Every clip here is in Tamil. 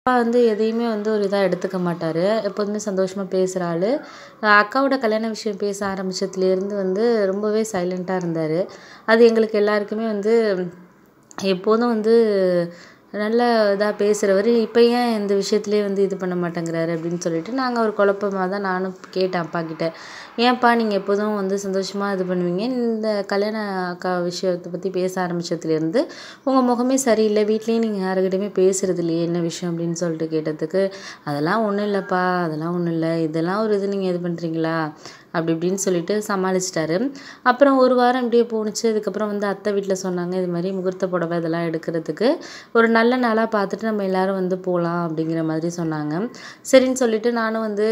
அப்பா வந்து எதையுமே வந்து ஒரு இதா எடுத்துக்க மாட்டாரு. எப்போதுமே சந்தோஷமா பேசுற ஆளு. அக்காவோட கல்யாண விஷயம் பேச ஆரம்பிச்சதுலேருந்து வந்து ரொம்பவே சைலண்ட்டா இருந்தாரு. அது எங்களுக்கு எல்லாருக்குமே வந்து எப்போதும் வந்து நல்ல இதா பேசுறவரு, இப்ப ஏன் இந்த விஷயத்திலயே வந்து இது பண்ண மாட்டேங்கிறாரு அப்படின்னு சொல்லிட்டு நாங்க ஒரு குழப்பமா தான் நானும் கேட்டேன் அப்பாகிட்ட. ஏன்ப்பா நீங்க எப்போதும் வந்து சந்தோஷமா இது பண்ணுவீங்க. இந்த கல்யாண அக்கா விஷயத்த பத்தி பேச ஆரம்பிச்சதுலேருந்து உங்க முகமே சரியில்ல. வீட்லயும் நீங்க யாருக்கிட்டயுமே பேசுறது இல்லையே என்ன விஷயம் அப்படின்னு சொல்லிட்டு கேட்டதுக்கு, அதெல்லாம் ஒண்ணும் இல்லப்பா. அதெல்லாம் ஒண்ணும் இல்ல. இதெல்லாம் ஒரு இது நீங்க இது பண்றீங்களா? அப்படி இப்படின்னு சொல்லிட்டு சமாளிச்சுட்டாரு. அப்புறம் ஒரு வாரம் இப்படியே போணுச்சு. அதுக்கப்புறம் வந்து அத்தை வீட்ல சொன்னாங்க, இது மாரி முகூர்த்த புடவை இதெல்லாம் எடுக்கிறதுக்கு ஒரு நல்ல நாளா பார்த்துட்டு நம்ம எல்லாரும் வந்து போலாம் அப்படிங்கிற மாதிரி சொன்னாங்க. சரின்னு சொல்லிட்டு நானும் வந்து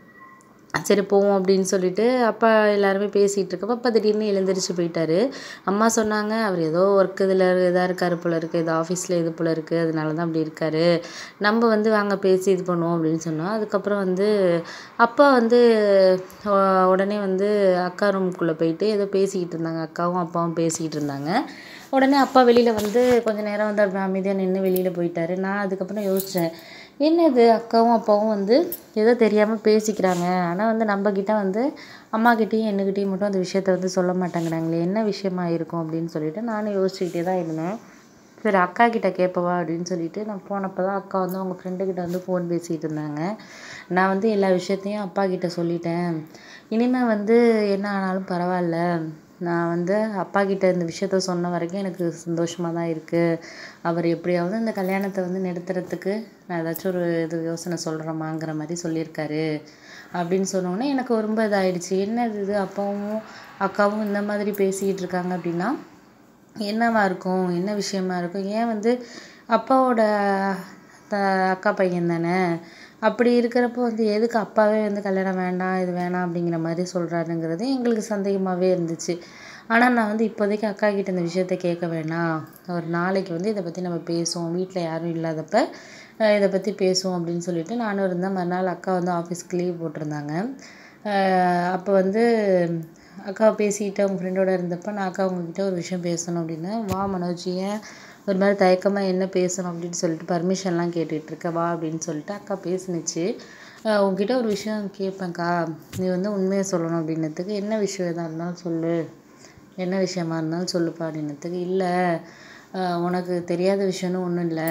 சரி போவோம் அப்படின்னு சொல்லிட்டு அப்பா எல்லாருமே பேசிட்டு இருக்கப்ப, அப்பா திடீர்னு எழுந்திரிச்சு போயிட்டாரு. அம்மா சொன்னாங்க, "அவர் ஏதோ ஒர்க் இதுல இதா இருக்காரு போல இருக்கு. ஏதோ ஆஃபீஸ்ல இது போல இருக்கு. அதனால தான் அப்படி இருக்காரு. நம்ம வந்து வாங்க பேசி இது பண்ணுவோம்" அப்படின்னு சொன்னோம். அதுக்கப்புறம் வந்து அப்பா வந்து அ உடனே வந்து அக்கா ரூமுக்குள்ள போயிட்டு ஏதோ பேசிக்கிட்டு இருந்தாங்க. அக்காவும், அப்பாவும் பேசிக்கிட்டு இருந்தாங்க. உடனே அப்பா வெளியில வந்து கொஞ்ச நேரம் வந்து அப்படியே அமைதியா நின்னு வெளியில போயிட்டாரு. நான் அதுக்கப்புறம் யோசிச்சேன். என்ன இது அக்காவும், அப்பாவும் வந்து ஏதோ தெரியாம பேசிக்கிறாங்க. ஆனா வந்து நம்மகிட்ட வந்து அம்மாகிட்டயும், என்கிட்டயும் மட்டும் அந்த விஷயத்த வந்து சொல்ல மாட்டேங்கிறாங்களே. என்ன விஷயமா இருக்கும் அப்படின்னு சொல்லிட்டு நானும் யோசிச்சுக்கிட்டே தான் இருந்தேன். சரி அக்கா கிட்ட கேட்பவா அப்படின்னு சொல்லிட்டு நான் போனப்ப தான் அக்கா வந்து அவங்க ஃப்ரெண்டு கிட்ட வந்து ஃபோன் பேசிட்டு இருந்தாங்க. நான் வந்து எல்லா விஷயத்தையும் அப்பாகிட்ட சொல்லிட்டேன். இனிமே வந்து என்ன ஆனாலும் பரவால்ல. நான் வந்து அப்பாகிட்ட இந்த விஷயத்த சொன்ன வரைக்கும் எனக்கு சந்தோஷமா தான் இருக்கு. அவர் எப்படியாவது இந்த கல்யாணத்த வந்து நிறுத்துறதுக்கு நான் ஏதாச்சும் ஒரு இது யோசனை சொல்றேம்மாங்கிற மாரி சொல்லியிருக்காரு. அப்படின்னு சொன்னோனே எனக்கு ரொம்ப இதாயிடுச்சு. என்னது இது அப்பாவும், அக்காவும் இந்த மாதிரி பேசிக்கிட்டு இருக்காங்க அப்படின்னா, என்னவா இருக்கும்? என்ன விஷயமா இருக்கும்? ஏன் வந்து அப்பாவோட த அக்கா பையன் தானே. அப்படி இருக்கிறப்போ வந்து எதுக்கு அப்பாவே வந்து கல்யாணம் வேண்டாம், இது வேணாம் அப்படிங்கிற மாரி சொல்றாருங்கிறது எங்களுக்கு சந்தேகமாவே இருந்துச்சு. ஆனா நான் வந்து இப்போதைக்கு அக்காகிட்ட இந்த விஷயத்த கேட்க வேணாம். ஒரு நாளைக்கு வந்து இத பத்தி நம்ம பேசுவோம். வீட்ல யாரும் இல்லாதப்ப அ இத பத்தி பேசுவோம் அப்படின்னு சொல்லிட்டு நானும் இருந்தேன். மறுநாள் அக்கா வந்து ஆஃபீஸ்க்கு லீவ் போட்டிருந்தாங்க. அ அப்ப வந்து அக்கா பேசிக்கிட்டு அவங்க ஃப்ரெண்டோட இருந்தப்ப நான் அக்கா உங்ககிட்ட ஒரு விஷயம் பேசணும் அப்படின்னேன். வா மனோஜ் ஏன் ஒரு மாரி தயக்கமா என்ன பேசணும் அப்படின்னு சொல்லிட்டு பர்மிஷன்லாம் கேட்டுட்டு இருக்க. வா அப்படின்னு சொல்லிட்டு அக்கா பேசுனுச்சு. அ உன்கிட்ட ஒரு விஷயம் கேட்பேன்க்கா. நீ வந்து உண்மைய சொல்லணும் அப்படின்னதுக்கு, என்ன விஷயம் எதா இருந்தாலும் சொல்லு. என்ன விஷயமா இருந்தாலும் சொல்லுப்பா அப்படின்னதுக்கு, இல்ல அ உனக்கு தெரியாத விஷயம்னு ஒண்ணும் இல்ல.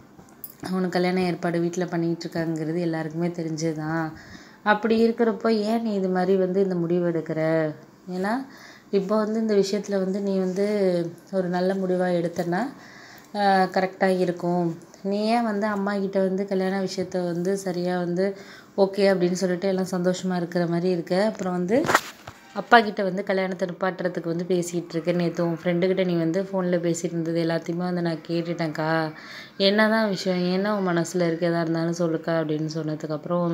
உனக்கு கல்யாண ஏற்பாடு வீட்ல பண்ணிட்டு இருக்காங்கங்கிறது எல்லாருக்குமே தெரிஞ்சது தான். அப்படி இருக்கிறப்போ ஏன் நீ இது மாரி வந்து இந்த முடிவு எடுக்கிற? ஏன்னா இப்போ வந்து இந்த விஷயத்துல வந்து நீ வந்து ஒரு நல்ல முடிவா எடுத்தன்னா அ கரெக்ட்டா இருக்கும். நீ ஏன் வந்து அம்மாகிட்ட வந்து கல்யாண விஷயத்த வந்து சரியா வந்து ஓகே அப்படின்னு சொல்லிட்டு எல்லாம் சந்தோஷமா இருக்கிற மாரி இருக்க. அப்புறம் வந்து அப்பாகிட்ட வந்து கல்யாணத்த நிப்பாட்டுறதுக்கு வந்து பேசிக்கிட்டு இருக்க. நேத்து உன் ஃப்ரெண்டு கிட்ட நீ வந்து ஃபோன்ல பேசிட்டு இருந்தது எல்லாத்தையுமே வந்து நான் கேட்டுட்டேன்க்கா. என்னதான் விஷயம்? என்ன உன் மனசுல இருக்கு? எதா இருந்தாலும் சொல்லுக்கா அப்படின்னு சொன்னதுக்கப்புறம்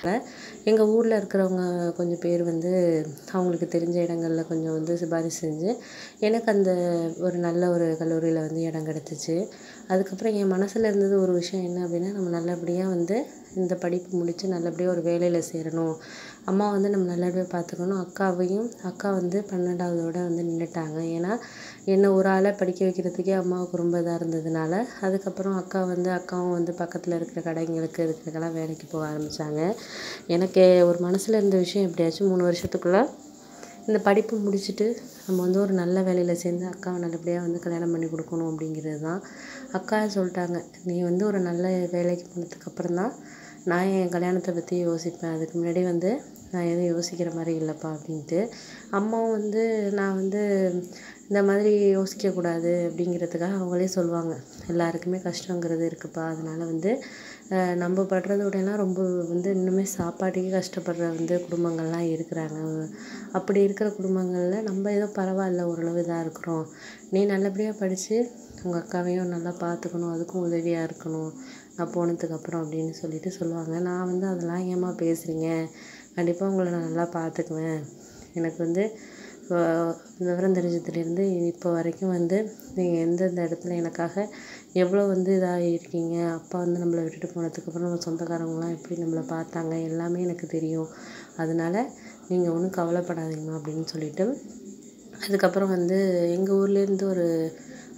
எங்க ஊர்ல இருக்கிறவங்க கொஞ்சம் பேர் வந்து அவங்களுக்கு தெரிஞ்ச இடங்கள்ல கொஞ்சம் வந்து சிபாரிசு செஞ்சு, எனக்கு அந்த ஒரு நல்ல ஒரு கல்லூரியில வந்து இடம் கிடைச்சுச்சு. அதுக்கப்புறம் என் மனசுல இருந்தது ஒரு விஷயம் என்ன அப்படின்னா, நம்ம நல்லபடியா வந்து இந்த படிப்பு முடிச்சு நல்லபடியா ஒரு வேலையில சேரணும். அம்மா வந்து நம்ம நல்லபடியா பார்த்துக்கணும். அக்காவையும் அக்கா வந்து 12வதோட வந்து நின்னுட்டாங்க. ஏன்னா என்ன ஒரு ஆள படிக்க வைக்கிறதுக்கே அம்மாவுக்கு ரொம்ப இதா இருந்ததுனால, அதுக்கப்புறம் அக்கா வந்து அக்காவும் வந்து பக்கத்துல இருக்கிற கடைங்களுக்கு இதுக்கெல்லாம் வேலைக்கு போக ஆரம்பிச்சாங்க. எனக்கு ஒரு மனசுல இருந்த விஷயம் எப்படியாச்சும் 3 வருஷத்துக்குள்ள இந்த படிப்பு முடிச்சுட்டு நம்ம வந்து ஒரு நல்ல வேலையில சேர்ந்து அக்காவ நல்லபடியா வந்து கல்யாணம் பண்ணி குடுக்கணும் அப்படிங்கிறது தான். அக்கா சொல்ட்டாங்க, "நீ வந்து ஒரு நல்ல வேலைக்கு போனதுக்கு அப்புறம் தான் நான் என் கல்யாணத்த பத்தி யோசிப்பேன். அதுக்கு முன்னாடி வந்து நான் எதுவும் யோசிக்கிற மாரி இல்லப்பா" அப்படின்ட்டு. அம்மாவும் வந்து நான் வந்து இந்த மாதிரி யோசிக்கக்கூடாது அப்படிங்கிறதுக்காக அவங்களே சொல்லுவாங்க. எல்லாருக்குமே கஷ்டங்கிறது இருக்குப்பா. அதனால வந்து அ நம்ம படுறத விடலாம் ரொம்ப வந்து இன்னுமே சாப்பாட்டுக்கே கஷ்டப்படுற வந்து குடும்பங்கள்லாம் இருக்கிறாங்க. அப்படி இருக்கிற குடும்பங்கள்ல நம்ம ஏதோ பரவால்ல ஓரளவு இதா இருக்கிறோம். நீ நல்லபடியா படிச்சு உங்க அக்காவையும் நல்லா பார்த்துக்கணும். அதுக்கும் உதவியா இருக்கணும். நான் போனதுக்கப்புறம் அப்படின்னு சொல்லிட்டு சொல்லுவாங்க. நான் வந்து அதெல்லாம் ஏம்மா பேசுறீங்க? கண்டிப்பா உங்கள நான் நல்லா பார்த்துக்குவேன். எனக்கு வந்து அ விவரம் தெரிஞ்சதுலேருந்து இப்போ வரைக்கும் வந்து நீங்க எந்தெந்த இடத்துல எனக்காக எவ்வளோ வந்து இதாகியிருக்கீங்க. அப்பா வந்து நம்மள விட்டுட்டு போனதுக்கப்புறம் நம்ம சொந்தக்காரவங்கலாம் எப்படி நம்மள பார்த்தாங்க எல்லாமே எனக்கு தெரியும். அதனால நீங்க ஒண்ணும் கவலைப்படாதீங்கம்மா அப்படின்னு சொல்லிட்டு, அதுக்கப்புறம் வந்து எங்க ஊர்லேருந்து ஒரு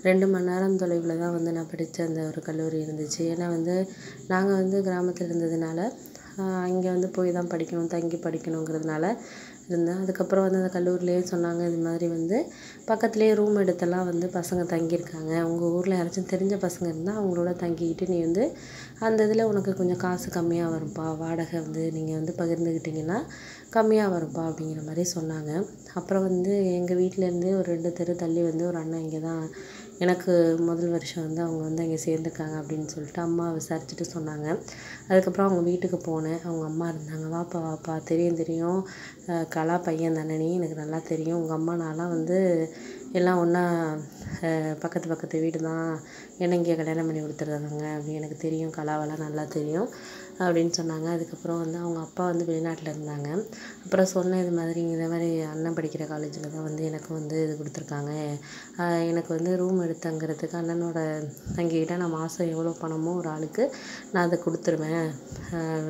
ரெண்டு மணி நேரம் தொலைவில் தான் வந்து நான் படித்த அந்த ஒரு கல்லூரி இருந்துச்சு ஏன்னா வந்து நாங்கள் வந்து கிராமத்தில் இருந்ததுனால இங்கே வந்து போய் தான் படிக்கணும் தங்கி படிக்கணுங்கிறதுனால இருந்தேன் அதுக்கப்புறம் வந்து அந்த கல்லூரிலேயே சொன்னாங்க இது மாதிரி வந்து பக்கத்துலேயே ரூம் எடுத்தெல்லாம் வந்து பசங்க தங்கியிருக்காங்க உங்கள் ஊரில் யாராச்சும் தெரிஞ்ச பசங்க இருந்தால் அவங்களோட தங்கிக்கிட்டு நீ வந்து அந்த இதில் உனக்கு கொஞ்சம் காசு கம்மியாக வரும்ப்பா வாடகை வந்து நீங்கள் வந்து பகிர்ந்துக்கிட்டிங்கன்னா கம்மியாக வரும்ப்பா அப்படிங்கிற மாதிரி சொன்னாங்க அப்புறம் வந்து எங்கள் வீட்டிலேருந்தே ஒரு ரெண்டு தெரு தள்ளி வந்து ஒரு அண்ணன் இங்கே தான் எனக்கு முதல் வருஷம் வந்து அவங்க வந்து அங்கே சேர்ந்துருக்காங்க அப்படின்னு சொல்லிட்டு அம்மா விசாரிச்சுட்டு சொன்னாங்க அதுக்கப்புறம் அவங்க வீட்டுக்கு போனேன் அவங்க அம்மா இருந்தாங்க வாப்பா வாப்பா தெரியும் தெரியும் கலா பையன் தானே நீ எனக்கு நல்லா தெரியும் உங்கள் அம்மா நான்லாம் வந்து எல்லாம் ஒன்றா பக்கத்து பக்கத்து வீடு தான் என்னை இங்கே கல்யாணம் பண்ணி கொடுத்துருந்தாங்க அப்படின்னு எனக்கு தெரியும் கலாவெல்லாம் நல்லா தெரியும் அப்படின்னு சொன்னாங்க அதுக்கப்புறம் வந்து அவங்க அப்பா வந்து வெளிநாட்டில் இருந்தாங்க அப்புறம் சொன்னேன் இது மாதிரி இந்த மாதிரி அண்ணன் படிக்கிற காலேஜில் தான் வந்து எனக்கு வந்து இது கொடுத்துருக்காங்க எனக்கு வந்து ரூம் எடுத்து தங்குறதுக்கு அண்ணனோட தங்கிக்கிட்டால் நான் மாதம் எவ்வளோ பணமோ ஒரு ஆளுக்கு நான் அதை கொடுத்துருவேன்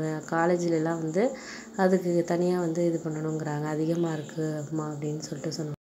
காலேஜிலலாம் வந்து அதுக்கு தனியாக வந்து இது பண்ணணுங்கிறாங்க அதிகமாக இருக்குது அம்மா அப்படின்னு சொல்லிட்டு சொன்னாங்க